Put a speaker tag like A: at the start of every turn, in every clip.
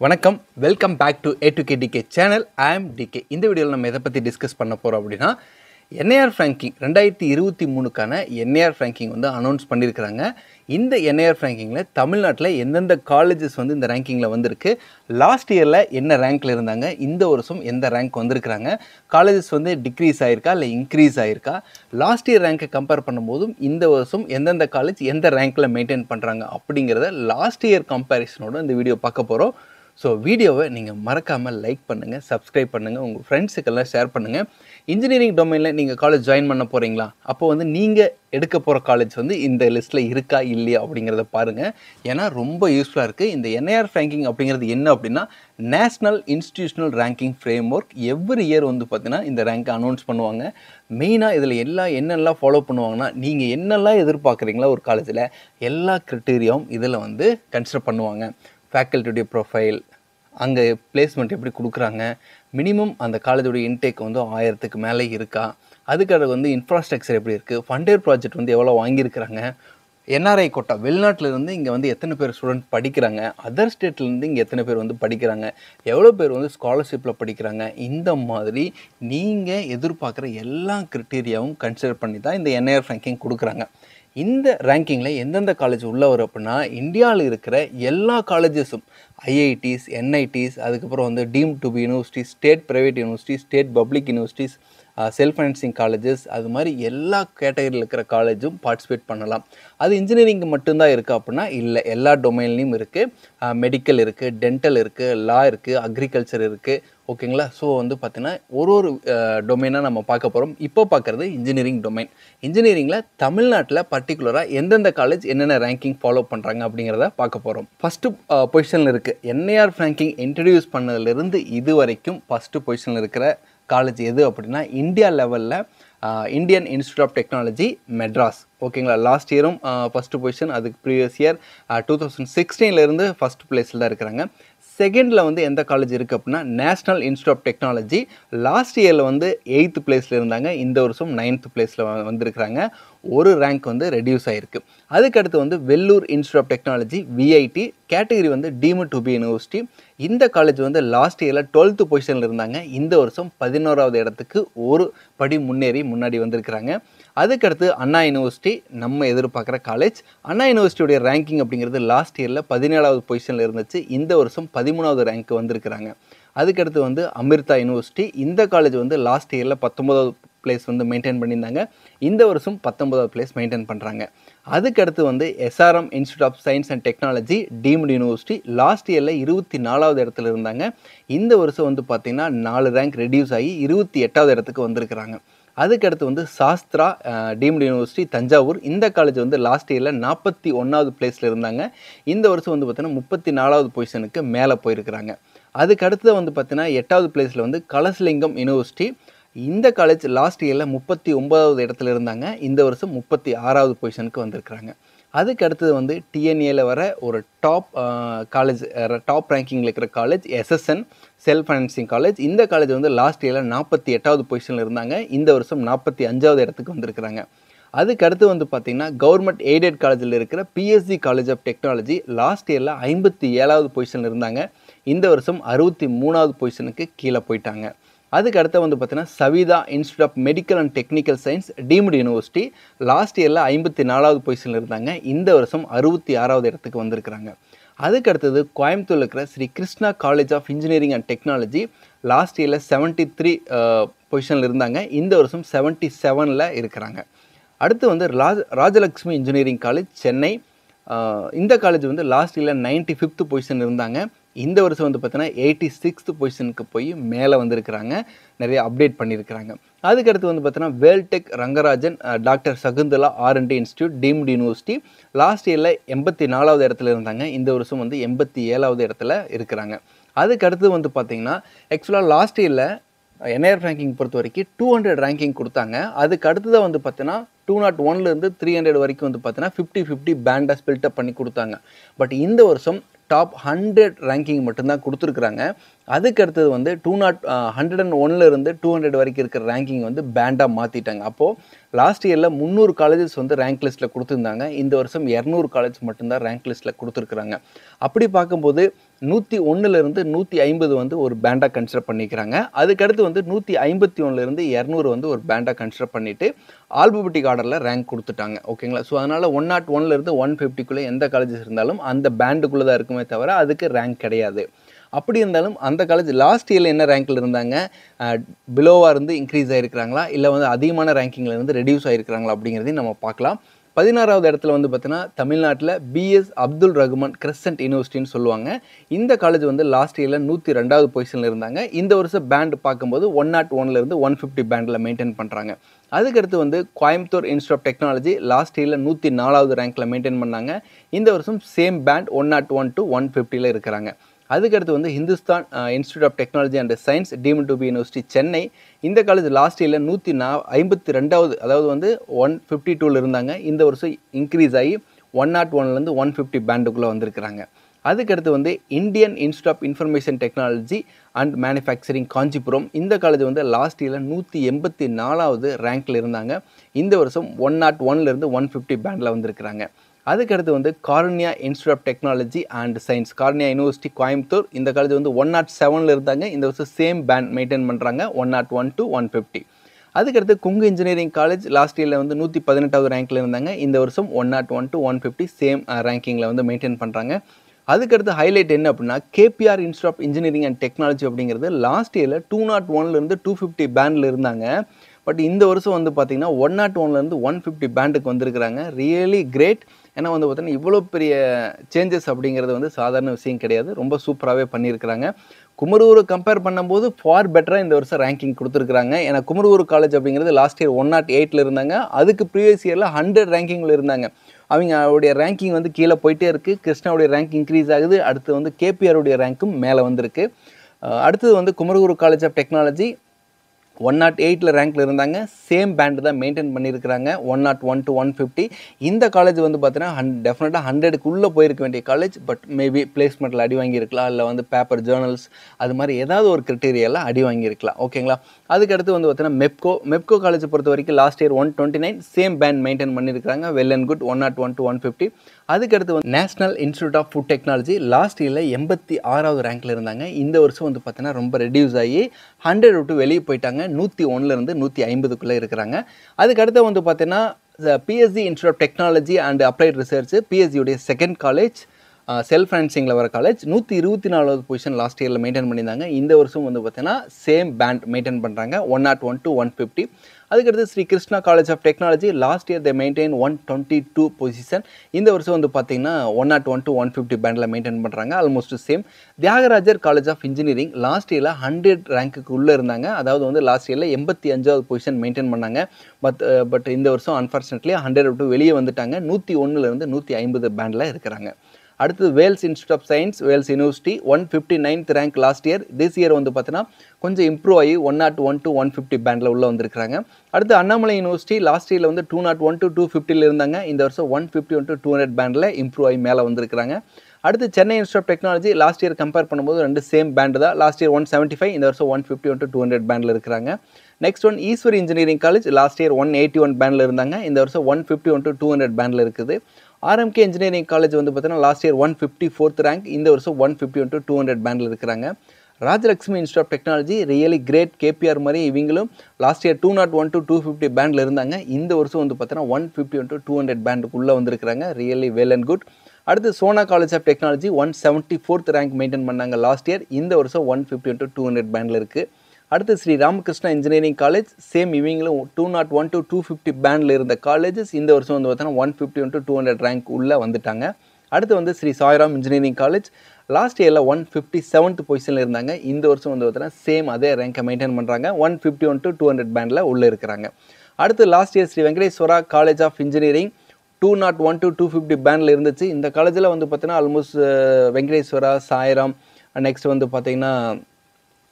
A: வணக்கம் welcome back to A to K TK channel I am TK இந்த வீடியோவில் நம்ம எதை பற்றி டிஸ்கஸ் பண்ண போகிறோம் அப்படின்னா என்ஏஆர் ஃப்ராங்கிங் ரெண்டாயிரத்தி இருபத்தி மூணுக்கான என்ஏஆர் ஃப்ராங்கிங் வந்து அனௌன்ஸ் பண்ணியிருக்கிறாங்க இந்த என்ஏஆர் ஃப்ராங்கிங்கில் தமிழ்நாட்டில் எந்தெந்த காலேஜஸ் வந்து இந்த ரேங்கிங்கில் வந்திருக்கு லாஸ்ட் இயரில் என்ன ரேங்க்கில் இருந்தாங்க இந்த வருஷம் எந்த ரேங்க் வந்திருக்கிறாங்க காலேஜஸ் வந்து டிக்ரீஸ் ஆயிருக்கா இல்லை இன்க்ரீஸ் ஆயிருக்கா லாஸ்ட் இயர் ரேங்கை கம்பேர் பண்ணும்போதும் இந்த வருஷம் எந்தெந்த காலேஜ் எந்த ரேங்க்கில் மெயின்டைன் பண்ணுறாங்க அப்படிங்கிறத லாஸ்ட் இயர் கம்பேரிசனோட இந்த வீடியோ பார்க்க போகிறோம் ஸோ வீடியோவை நீங்கள் மறக்காமல் லைக் பண்ணுங்கள் சப்ஸ்கிரைப் பண்ணுங்கள் உங்கள் ஃப்ரெண்ட்ஸுக்கெல்லாம் ஷேர் பண்ணுங்கள் இன்ஜினியரிங் டொமைனில் நீங்கள் காலேஜ் ஜாயின் பண்ண போகிறீங்களா அப்போ வந்து நீங்கள் எடுக்க போகிற காலேஜ் வந்து இந்த லிஸ்ட்டில் இருக்கா இல்லையா அப்படிங்கிறத பாருங்கள் ஏன்னா ரொம்ப யூஸ்ஃபுல்லாக இருக்குது இந்த என்ஐஆர் ரேங்கிங் அப்படிங்கிறது என்ன அப்படின்னா national institutional ranking framework every year வந்து பார்த்தீங்கன்னா இந்த ரேங்க்கை அனௌன்ஸ் பண்ணுவாங்க மெயினாக இதில் எல்லாம் என்னெல்லாம் ஃபாலோ பண்ணுவாங்கன்னா நீங்கள் என்னெல்லாம் எதிர்பார்க்குறீங்களா ஒரு காலேஜில் எல்லா க்ரிட்டீரியாவும் இதில் வந்து கன்சிடர் பண்ணுவாங்க ஃபேக்கல்ட்டியுடைய ப்ரொஃபைல் அங்கே பிளேஸ்மெண்ட் எப்படி கொடுக்குறாங்க மினிமம் அந்த காலேஜோடைய இன்டேக் வந்து ஆயிரத்துக்கு மேலே இருக்கா அதுக்காக வந்து இன்ஃப்ராஸ்ட்ரக்சர் எப்படி இருக்குது ஃபண்டேர் ப்ராஜெக்ட் வந்து எவ்வளோ வாங்கியிருக்கிறாங்க என்ஆர்ஐ கோட்டா வெளிநாட்டில் இருந்து இங்கே வந்து எத்தனை பேர் ஸ்டூடெண்ட் படிக்கிறாங்க அதர் ஸ்டேட்லேருந்து இங்கே எத்தனை பேர் வந்து படிக்கிறாங்க எவ்வளோ பேர் வந்து ஸ்காலர்ஷிப்பில் படிக்கிறாங்க இந்த மாதிரி நீங்கள் எதிர்பார்க்குற எல்லா க்ரிட்டீரியாவும் கன்சிடர் பண்ணி தான் இந்த என்ஐஆர் ரேங்கிங் கொடுக்குறாங்க இந்த ரேங்கிங்கில் எந்தெந்த காலேஜ் உள்ள வரும் அப்படின்னா இந்தியாவில் இருக்கிற எல்லா காலேஜஸும் ஐஐடிஸ் என்ஐடிஸ் அதுக்கப்புறம் வந்து deemed to be universities state private universities state public universities self financing colleges அது மாதிரி எல்லா கேட்டகரியில் இருக்கிற காலேஜும் பார்ட்டிசிபேட் பண்ணலாம் அது இன்ஜினியரிங் மட்டும்தான் இருக்குது அப்படின்னா இல்லை எல்லா டொமைன்லேயும் இருக்குது மெடிக்கல் இருக்குது டென்டல் இருக்குது லா இருக்குது அக்ரிகல்ச்சர் இருக்குது ஓகேங்களா ஸோ வந்து பார்த்தீங்கன்னா ஒரு ஒரு டொமைனாக நம்ம பார்க்க போகிறோம் இப்போ பார்க்குறது இன்ஜினியரிங் டொமைன் இன்ஜினியரிங்கில் தமிழ்நாட்டில் பர்டிகுலராக எந்தெந்த காலேஜ் என்னென்ன ரேங்கிங் ஃபாலோ பண்ணுறாங்க அப்படிங்கிறத பார்க்க போகிறோம் ஃபஸ்ட்டு பொசிஷனில் இருக்குது என்ஐஆர் ரேங்கிங் இன்ட்ரடியூஸ் பண்ணதுலேருந்து இது வரைக்கும் ஃபஸ்ட்டு பொசிஷனில் இருக்கிற காலேஜ் எது அப்படின்னா இந்தியா லெவலில் Indian institute of technology Madras ஓகேங்களா லாஸ்ட் இயரும் ஃபஸ்ட்டு பொசிஷன் அதுக்கு ப்ரீவியஸ் இயர் டூ தௌசண்ட் சிக்ஸ்டீன்லேருந்து ஃபஸ்ட் பிளேஸில் தான் இருக்கிறாங்க செகண்டில் வந்து எந்த காலேஜ் இருக்குது அப்படின்னா national institute of technology last இயரில் வந்து எயித்து பிளேஸில் இருந்தாங்க இந்த வருஷம் நைன்த் பிளேஸில் வந்திருக்கிறாங்க ஒரு ரேங்க் வந்து ரெடியூஸ் ஆகிருக்கு அதுக்கடுத்து வந்து Vellore institute of technology VIT category வந்து டீமு டு பி யூனிவர்சிட்டி இந்த காலேஜ் வந்து லாஸ்ட் இயரில் டுவெல்த்து பொசிஷனில் இருந்தாங்க இந்த வருஷம் பதினோராவது இடத்துக்கு ஒரு படி முன்னேறி முன்னாடி வந்திருக்கிறாங்க அதுக்கடுத்து அண்ணா யூனிவர்சிட்டி நம்ம எதிர்பார்க்குற காலேஜ் அண்ணா யூனிவர்சிட்டியுடைய ரேங்கிங் அப்படிங்கிறது லாஸ்ட் இயரில் பதினேழாவது பொசிஷனில் இருந்துச்சு இந்த வருஷம் பதிமூணாவது ரேங்க் வந்திருக்கிறாங்க அதுக்கடுத்து வந்து அமிர்தா யூனிவர்சிட்டி இந்த காலேஜ் வந்து லாஸ்ட் இயரில் பத்தொன்பதாவது பிளேஸ் வந்து மெயின்டைன் பண்ணியிருந்தாங்க இந்த வருஷம் பத்தொன்பதாவது பிளேஸ் மெயின்டைன் பண்ணுறாங்க அதுக்கடுத்து வந்து SRM institute of science and technology deemed university last இயரில் இருபத்தி நாலாவது இடத்துல இருந்தாங்க இந்த வருஷம் வந்து பார்த்திங்கன்னா நாலு ரேங்க் ரெடியூஸ் ஆகி இருபத்தி எட்டாவது இடத்துக்கு வந்திருக்கிறாங்க அதுக்கடுத்து வந்து சாஸ்திரா டீம்டு யூனிவர்சிட்டி தஞ்சாவூர் இந்த காலேஜ் வந்து லாஸ்ட் இயரில் நாற்பத்தி ஒன்றாவது பிளேஸில் இருந்தாங்க இந்த வருஷம் வந்து பார்த்தீங்கன்னா முப்பத்தி நாலாவது பொசிஷனுக்கு மேலே போயிருக்கிறாங்க அதுக்கு அடுத்து வந்து பார்த்தீங்கன்னா எட்டாவது பிளேஸில் வந்து கலசலிங்கம் யூனிவர்சிட்டி இந்த காலேஜ் லாஸ்ட் இயரில் முப்பத்தி ஒன்பதாவது இடத்துல இருந்தாங்க இந்த வருஷம் முப்பத்தி ஆறாவது பொசிஷனுக்கு வந்திருக்கிறாங்க அதுக்கு அடுத்தது வந்து டிஎன்ஏல வர ஒரு டாப் காலேஜ் டாப் ரேங்கிங்கில் இருக்கிற college SSN self financing college இந்த காலேஜ் வந்து லாஸ்ட் இயரில் நாற்பத்தி எட்டாவது பொசிஷனில் இருந்தாங்க இந்த வருஷம் நாற்பத்தி அஞ்சாவது இடத்துக்கு வந்திருக்கிறாங்க அதுக்கு அடுத்து வந்து பார்த்திங்கன்னா கவர்மெண்ட் எய்டட் காலேஜில் இருக்கிற PSG college of technology last இயரில் ஐம்பத்தி ஏழாவது பொசிஷனில் இருந்தாங்க இந்த வருஷம் அறுபத்தி மூணாவது பொசிஷனுக்கு கீழே போயிட்டாங்க அதுக்கு அடுத்து வந்து பார்த்தீங்கன்னா Saveetha institute of medical and technical science deemed university last இயரில் ஐம்பத்தி நாலாவது பொசிஷனில் இருந்தாங்க இந்த வருஷம் அறுபத்தி ஆறாவது இடத்துக்கு வந்திருக்கிறாங்க அதுக்கு அடுத்தது கோயம்புத்தூரில் இருக்கிற Sri Krishna college of engineering and technology last இயரில் செவன்ட்டி த்ரீ பொசிஷனில் இருந்தாங்க இந்த வருஷம் செவன்ட்டி செவனில் இருக்கிறாங்க அடுத்து வந்து ராஜ ராஜலக்ஷ்மி இன்ஜினியரிங் காலேஜ் சென்னை இந்த காலேஜ் வந்து லாஸ்ட் இயரில் நைன்ட்டி ஃபிஃப்த் பொசிஷன் இருந்தாங்க இந்த வருஷம் வந்து பார்த்தீங்கன்னா எயிட்டி சிக்ஸ்த் பொசிஷனுக்கு போய் மேலே வந்திருக்கிறாங்க நிறைய அப்டேட் பண்ணியிருக்கிறாங்க அதுக்கடுத்து வந்து பார்த்தீங்கன்னா Veltech Rangarajan doctor Sakunthala R and D institute deemed university last இயரில் எண்பத்தி நாலாவது இடத்துல இருந்தாங்க இந்த வருஷம் வந்து எண்பத்தி ஏழாவது இடத்துல இருக்கிறாங்க அதுக்கடுத்து வந்து பார்த்தீங்கன்னா ஆக்சுவலாக லாஸ்ட் இயரில் என்ஐஆர் ரேங்கிங் பொறுத்த வரைக்கும் டூ ஹண்ட்ரட் ரேங்கிங் கொடுத்தாங்க அதுக்கு அடுத்ததாக வந்து பார்த்தீங்கன்னா டூ நாட் ஒன்லேருந்து த்ரீ ஹண்ட்ரட் வரைக்கும் வந்து பார்த்தீங்கன்னா ஃபிஃப்டி ஃபிஃப்டி பேண்டாக ஸ்பில்டப் பண்ணி கொடுத்தாங்க பட் இந்த வருஷம் டாப் ஹண்ட்ரட் ரேங்கிங் மட்டும்தான் கொடுத்துருக்குறாங்க அதுக்கு அடுத்தது வந்து டூ நாட் ஹண்ட்ரட் அண்ட் ஒன்ல இருந்து டூ ஹண்ட்ரட் வரைக்கும் இருக்கிற ரேங்கிங் வந்து பேண்டாக மாற்றிட்டாங்க அப்போது லாஸ்ட் இயரில் முந்நூறு காலேஜஸ் வந்து ரேங்க் லிஸ்ட்டில் கொடுத்துருந்தாங்க இந்த வருஷம் இரநூறு காலேஜ் மட்டும்தான் ரேங்க் லிஸ்ட்டில் கொடுத்துருக்குறாங்க அப்படி பார்க்கும்போது நூற்றி ஒன்றுலேருந்து நூற்றி ஐம்பது வந்து ஒரு பேண்டாக கன்சிடர் பண்ணிக்கிறாங்க அதுக்கடுத்து வந்து நூற்றி ஐம்பத்தி ஒன்றுலேருந்து இரநூறு வந்து ஒரு பேண்டாக கன்சிடர் பண்ணிவிட்டு ஆல்பபெட்டிக் ஆர்டரில் ரேங்க் கொடுத்துட்டாங்க ஓகேங்களா ஸோ அதனால் ஒன் நாட் ஒன்லேருந்து ஒன் ஃபிஃப்டிக்குள்ளே எந்த காலேஜஸ் இருந்தாலும் அந்த பேண்டுக்குள்ளே தான் இருக்குமே தவிர அதுக்கு ரேங்க் கிடையாது அப்படி இருந்தாலும் அந்த காலேஜ் லாஸ்ட் இயரில் என்ன ரேங்க்கில் இருந்தாங்க பிலோவாக இருந்து இன்க்ரீஸ் ஆகிருக்கிறாங்களா இல்லை வந்து அதிகமான ரேங்கிங்கில் இருந்து ரெடியூஸ் ஆகிருக்கிறாங்களா அப்படிங்கிறதையும் நம்ம பார்க்கலாம் பதினாறாவது இடத்துல வந்து பார்த்தீங்கன்னா தமிழ்நாட்டில் பிஎஸ் அப்துல் ரகுமான் கிரசன்ட் யூனிவர்சிட்டின்னு சொல்லுவாங்க இந்த காலேஜ் வந்து லாஸ்ட் இயரில் நூற்றி ரெண்டாவது பொசிஷனில் இருந்தாங்க இந்த வருஷம் பேண்ட் பார்க்கும்போது ஒன் நாட் ஒன்லேருந்து ஒன் ஃபிஃப்டி பேண்டில் மெயின்டைன் பண்ணுறாங்க அதுக்கடுத்து வந்து Coimbatore institute of technology last இயரில் நூற்றி நாலாவது ரேங்க்கில் மெயின்டைன் பண்ணாங்க இந்த வருஷம் same band one not one to one ஃபிஃப்டியில் இருக்கிறாங்க அதுக்கடுத்து வந்து Hindustan institute of technology and science deemed to be university Chennai இந்த காலேஜ் லாஸ்ட் இயரில் நூற்றி நா ஐம்பத்தி ரெண்டாவது அதாவது வந்து ஒன் ஃபிஃப்டி டூவில் இருந்தாங்க இந்த வருஷம் இன்க்ரீஸ் ஆகி ஒன் நாட் ஒன்லேருந்து ஒன் ஃபிஃப்டி பேண்டுக்குள்ளே வந்திருக்கிறாங்க அதுக்கடுத்து வந்து Indian institute of information technology and manufacturing Kanchipuram இந்த காலேஜ் வந்து லாஸ்ட் இயரில் நூற்றி எண்பத்தி நாலாவது ரேங்க்கில் இருந்தாங்க இந்த வருஷம் ஒன் நாட் ஒன்லேருந்து ஒன் ஃபிஃப்டி பேண்டில் வந்திருக்கிறாங்க அதுக்கடுத்து வந்து Karunya institute of technology and science Karunya university Coimbatore இந்த காலேஜ் வந்து ஒன் நாட் செவனில் இருந்தாங்க இந்த வருஷம் சேம் பேண்ட் மெயின்டைன் பண்ணுறாங்க one not one to one fifty அதுக்கடுத்து குங்கு இன்ஜினியரிங் காலேஜ் லாஸ்ட் இயரில் வந்து நூற்றி பதினெட்டாவது ரேங்க்கில் இருந்தாங்க இந்த வருஷம் one not one to one fifty same ரேங்கிங்கில் வந்து மெயின்டைன் பண்ணுறாங்க அதுக்கடுத்து ஹைலைட் என்ன அப்படின்னா KPR institute of engineering and technology அப்படிங்கிறது லாஸ்ட் இயரில் டூ நாட் ஒன்லேருந்து டூ ஃபிஃப்டி பேண்டில் இருந்தாங்க பட் இந்த வருஷம் வந்து பார்த்தீங்கன்னா ஒன் நாட் ஒன்லேருந்து ஒன் ஃபிஃப்டி பேண்டுக்கு வந்திருக்கிறாங்க ரியலி கிரேட் ஏன்னா வந்து பார்த்தீங்கன்னா இவ்வளோ பெரிய சேஞ்சஸ் அப்படிங்கிறது வந்து சாதாரண விஷயம் கிடையாது ரொம்ப சூப்பராகவே பண்ணியிருக்கிறாங்க குமரூரை கம்பேர் பண்ணும்போது ஃபார் பெட்டராக இந்த வருஷம் ரேங்கிங் கொடுத்துருக்குறாங்க ஏன்னா குமரூர் காலேஜ் அப்படிங்கிறது லாஸ்ட் இயர் ஒன் நாட் எயிட்டில் இருந்தாங்க அதுக்கு ப்ரீவியஸ் இயரில் ஹண்ட்ரட் ரேங்கிங்கில் இருந்தாங்க அவங்க அவருடைய ரேங்கிங் வந்து கீழே போயிட்டே இருக்குது கிருஷ்ணாவுடைய ரேங்க் இன்க்ரீஸ் ஆகுது அடுத்து வந்து கேபிஆருடைய ரேங்க்கும் மேலே வந்திருக்கு அடுத்தது வந்து Kumaraguru college of technology one nought எயிட்டில் ரேங்க்கில் இருந்தாங்க சேம் பேண்டு தான் மெயின்டைன் பண்ணியிருக்கிறாங்க one not one to one fifty இந்த காலேஜ் வந்து பார்த்தீங்கன்னா ஹன் டெஃபினட்டாக ஹண்ட்ரடுக்குள்ளே போயிருக்க வேண்டிய காலேஜ் பட் மேபி பிளேஸ்மெண்ட்டில் அடி வாங்கியிருக்கலாம் இல்லை வந்து பேப்பர் ஜேர்னல்ஸ் அது மாதிரி ஏதாவது ஒரு கிரிட்டீரியாவில் அடி வாங்கியிருக்கலாம் ஓகேங்களா அதுக்கடுத்து வந்து பார்த்தீங்கன்னா மெப்கோ மெப்கோ காலேஜை பொறுத்த வரைக்கும் last year one twenty nine same band maintain பண்ணியிருக்காங்க well and good one not one to one fifty அதுக்கடுத்து வந்து national institute of food technology last இயரில் எண்பத்தி ஆறாவது ரேங்க்கில் இருந்தாங்க இந்த வருஷம் வந்து பார்த்தீங்கன்னா ரொம்ப ரெடியூஸ் ஆகி ஹண்ட்ரட் விட்டு வெளியே போயிட்டாங்க நூற்றி ஒன்றுலேருந்து நூற்றி ஐம்பதுக்குள்ளே இருக்கிறாங்க அதுக்கடுத்து வந்து பார்த்தீங்கன்னா PSG institute of technology and applied research பிஎஸ்சியுடைய செகண்ட் காலேஜ் செல்ஃப் ஃபைனான்சிங்கில் வர காலேஜ் நூற்றி இருபத்தி நாலாவது பொசிஷன் லாஸ்ட் இயரில் மெயின்டைன் பண்ணியிருந்தாங்க இந்த வருஷம் வந்து பார்த்தீங்கன்னா சேம் பேண்ட் மெயின்டைன் பண்ணுறாங்க one not one to one fifty அதுக்கடுத்து Sri Krishna college of technology last year they maintain one twenty two position இந்த வருஷம் வந்து பார்த்தீங்கன்னா one not one to one fifty பேண்டில் மெயின்டைன் பண்ணுறாங்க almost same Thiagarajar college of engineering last இயரில் hundred ரேங்க்குக்கு உள்ளே இருந்தாங்க அதாவது வந்து லாஸ்ட் இயரில் எண்பத்தி அஞ்சாவது பொசிஷன் மெயின்டைன் பண்ணாங்க பட் பட் இந்த வருஷம் அன்ஃபார்ச்சுனேட்லி ஹண்ட்ரட் விட்டு வெளியே வந்துட்டாங்க நூற்றி ஒன்றுலேருந்து நூற்றி ஐம்பது பேண்டில் இருக்கிறாங்க அடுத்தது Vels institute of science Vels university one fifty ninth rank last year this year வந்து பார்த்தீங்கன்னா கொஞ்சம் இம்ப்ரூவ் ஆகி one not one to one fifty பேண்டில் உள்ள வந்திருக்காங்க அடுத்து அண்ணாமலை யூனிவர்சிட்டி லாஸ்ட் இயரில் வந்து two not one to two ஃபிஃப்டியில் இருந்தாங்க இந்த வருஷம் one fifty one to two hundred பேண்டில் இம்ப்ரூவ் ஆகி மேலே வந்திருக்காங்க அடுத்து Chennai institute of technology last year compare பண்ணும்போது ரெண்டு சேம் பேண்டு தான் last year one seventy five இந்த வருஷம் one fifty one to two hundred பேண்டில் இருக்கிறாங்க next one Easwar engineering college last year one eighty one பேண்டில் இருந்தாங்க இந்த வருஷம் one fifty one to two hundred பேண்டில் இருக்குது ஆர்எம்கே இன்ஜினியரிங் காலேஜ் வந்து பார்த்தீங்கன்னா last year one fifty fourth rank இந்த வருஷம் one fifty one to two hundred பேண்டில் இருக்கிறாங்க Rajalakshmi institute of technology really great KPR மாதிரி இவங்களும் last year two not one to two fifty பேண்டில் இருந்தாங்க இந்த வருஷம் வந்து பார்த்தீங்கன்னா one fifty one to two hundred பேண்டுக்குள்ளே வந்திருக்கிறாங்க ரியலி வெல் அண்ட் குட் அடுத்து Sona college of technology one seventy fourth rank maintain பண்ணாங்க லாஸ்ட் இயர் இந்த வருஷம் one fifty one to two hundred பேண்டில் இருக்குது அடுத்து Sri Ramakrishna engineering college same இவங்களும் two not one to two fifty பேண்டில் இருந்த காலேஜஸ் இந்த வருஷம் வந்து பார்த்தீங்கன்னா one fifty one to two hundred rank உள்ளே வந்துட்டாங்க அடுத்து வந்து Sri Sairam engineering college last இயரில் ஒன் ஃபிஃப்டி செவன்த் பொசிஷனில் இருந்தாங்க இந்த வருஷம் வந்து பார்த்தீங்கன்னா சேம் அதே ரேங்கை மெயின்டைன் பண்ணுறாங்க one fifty one to two hundred பேண்டில் உள்ளே இருக்கிறாங்க அடுத்து last year Sri Venkateswara college of engineering two not one to two fifty பேண்டில் இருந்துச்சு இந்த காலேஜில் வந்து பார்த்தீங்கன்னா ஆல்மோஸ்ட் வெங்கடேஸ்வரா சாய்ராம் நெக்ஸ்ட் வந்து பார்த்தீங்கன்னா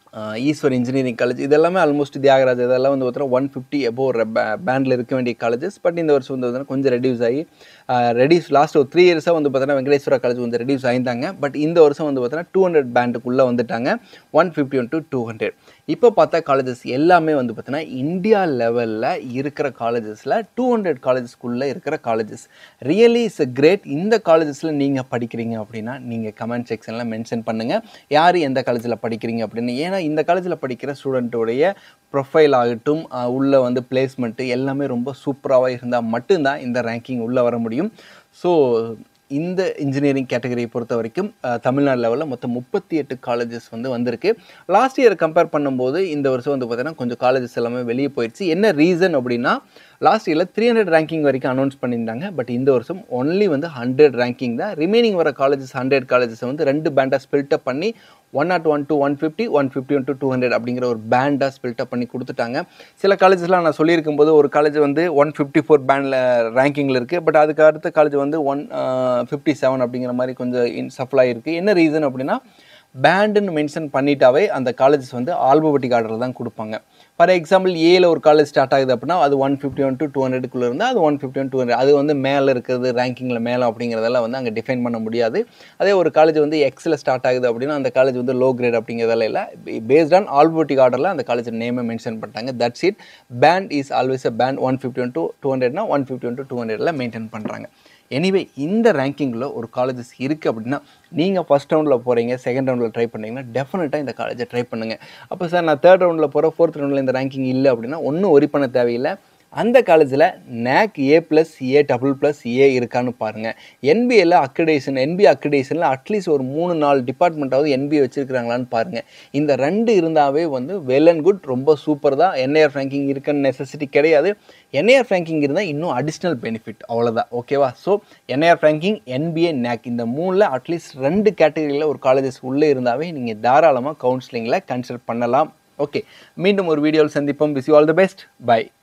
A: ஆஹ் ஈஸ்வர் இன்ஜினியரிங் காலேஜ் இதெல்லாமே ஆல்மோஸ்ட் தியாகராஜ் இதெல்லாம் வந்து பார்த்தீங்கன்னா ஒன் ஃபிஃப்டி எபோ பேண்டில் இருக்க வேண்டிய காலேஜஸ் பட் இந்த வருஷம் வந்து பார்த்தீங்கன்னா கொஞ்சம் ரெடியூஸ் ஆகி ரெடியூஸ் லாஸ்ட் ஒரு த்ரீ இயர்ஸாக வந்து பார்த்தீங்கன்னா வெங்கடேஸ்வரா காலேஜ் வந்து ரெடியூஸ் ஆயிருந்தாங்க பட் இந்த வருஷம் வந்து பார்த்தீங்கன்னா டூ ஹண்ட்ரட் பேண்டுக்குள்ளே வந்துட்டாங்க one fifty one to two hundred இப்போ பார்த்தா காலேஜஸ் எல்லாமே வந்து பார்த்தீங்கன்னா இந்தியா லெவலில் இருக்கிற காலேஜஸில் டூ ஹண்ட்ரட் காலேஜஸ்க்குள்ளே இருக்கிற காலேஜஸ் ரியலி இஸ் கிரேட் இந்த காலேஜஸில் நீங்கள் படிக்கிறீங்க அப்படின்னா நீங்கள் கமெண்ட் செக்ஷனில் மென்ஷன் பண்ணுங்கள் யார் எந்த காலேஜில் படிக்கிறீங்க அப்படின்னு ஏன்னா இந்த காலேஜில் படிக்கிற ஸ்டூடெண்ட்டோடைய ப்ரொஃபைல் ஆகட்டும் அஹ் உள்ள வந்து பிளேஸ்மெண்ட்டு எல்லாமே ரொம்ப சூப்பராக இருந்தால் மட்டும்தான் இந்த ரேங்கிங் உள்ளே வர முடியும் ஸோ இந்த இன்ஜினியரிங் கேட்டகரியை பொறுத்த வரைக்கும் அஹ், தமிழ்நாடு லெவலில் மொத்தம் முப்பத்தி எட்டு காலேஜஸ் வந்து வந்திருக்கு லாஸ்ட் இயர் கம்பேர் பண்ணும்போது இந்த வருஷம் வந்து பார்த்தீங்கன்னா கொஞ்சம் காலேஜஸ் எல்லாமே வெளியே போயிடுச்சு என்ன ரீசன் அப்படின்னா லாஸ்ட் இயரில் த்ரீ ஹண்ட்ரட் ரேங்கிங் வரைக்கும் அனௌன்ஸ் பண்ணியிருந்தாங்க பட் இந்த வருஷம் ஒன்லி வந்து ஹண்ட்ரட் ரேங்கிங் தான் ரிமைனிங் வர காலேஜஸ் ஹண்ட்ரட் காலேஜஸ் வந்து ரெண்டு பேண்டாக split up one not one to one fifty one fifty one to two hundred அப்படிங்கிற ஒரு பேண்டாக ஸ்பில்டப் பண்ணி கொடுத்துட்டாங்க சில காலேஜஸ்லாம் நான் சொல்லியிருக்கும் போது ஒரு காலேஜ் வந்து ஒன் ஃபிஃப்டி ஃபோர் பேண்டில் ரேங்கிங்கில் இருக்குது பட் அதுக்கு அடுத்த காலேஜ் வந்து ஒன் ஃபிஃப்டி செவன் அப்படிங்கிற மாதிரி கொஞ்சம் இன் சஃபலாக இருக்குது என்ன ரீசன் அப்படின்னா பேண்டுன்னு மென்ஷன் பண்ணிட்டாவே அந்த காலேஜஸ் வந்து ஆல்பபெட்டிக் ஆர்டரில் தான் கொடுப்பாங்க ஃபார் எக்ஸாம்பிள் ஏல ஒரு காலேஜ் ஸ்டார்ட் ஆகுது அப்படின்னா அது one fifty one to two ஹண்ட்ரடுக்குள்ளே இருந்தால் அது one fifty one two hundred அது வந்து மேலே இருக்கிறது ரேங்கிங்கில் மேலே அப்படிங்கிறதெல்லாம் வந்து அங்கே டிஃபைன் பண்ண முடியாது அதே ஒரு காலேஜ் வந்து எக்ஸில் ஸ்டார்ட் ஆகுது அப்படின்னா அந்த காலேஜ் வந்து லோ கிரேட் அப்படிங்கிறதெல்லாம் இல்லை பேஸ்ட் ஆன் ஆல்பபெட்டிக் ஆர்டரில் அந்த காலேஜ் நேமை மென்ஷன் பண்ணிட்டாங்க that's it band is always a band one fifty one to two ஹண்ட்ரட்னா one fifty one to two ஹண்ட்ரடில் மெயின்டைன் பண்ணுறாங்க எனிவே இந்த ரேங்கிங்கில் ஒரு காலேஜஸ் இருக்குது அப்படின்னா நீங்கள் ஃபஸ்ட் ரவுண்டில் போகிறீங்க செகண்ட் ரவுண்டில் ட்ரை பண்ணீங்கன்னா டெஃபினட்டாக இந்த காலேஜை ட்ரை பண்ணுங்கள் அப்போ சார் நான் தேர்ட் ரவுண்டில் போகிறேன் ஃபோர்த் ரவுண்டில் இந்த ரேங்கிங் இல்லை அப்படின்னா ஒன்றும் ஒரி பண்ண தேவையில்லை அந்த காலேஜில் NAAC A plus A double plus A இருக்கான்னு பாருங்கள் என்பிஏல அக்ரிடேஷன் என்பி அக்ரிடேஷனில் அட்லீஸ்ட் ஒரு மூணு நாலு டிபார்ட்மெண்ட்டாவது என்பிஏ வச்சுருக்காங்களான்னு பாருங்கள் இந்த ரெண்டு இருந்தாவே வந்து வெல் அண்ட் குட் ரொம்ப சூப்பர் தான் என்ஐஆர் ரேங்கிங் இருக்குன்னு நெசசிட்டி கிடையாது என்ஐஆர் ரேங்கிங் இருந்தால் இன்னும் அடிஷ்னல் பெனிஃபிட் அவ்வளோதான் ஓகேவா so NIR ranking NBA NAAC இந்த மூணில் அட்லீஸ்ட் ரெண்டு கேட்டகரியில் ஒரு காலேஜஸ் உள்ளே இருந்தாவே நீங்கள் தாராளமாக கவுன்சிலிங்கில் கன்சிடர் பண்ணலாம் ஓகே மீண்டும் ஒரு வீடியோவில் சந்திப்போம் wish you all the best by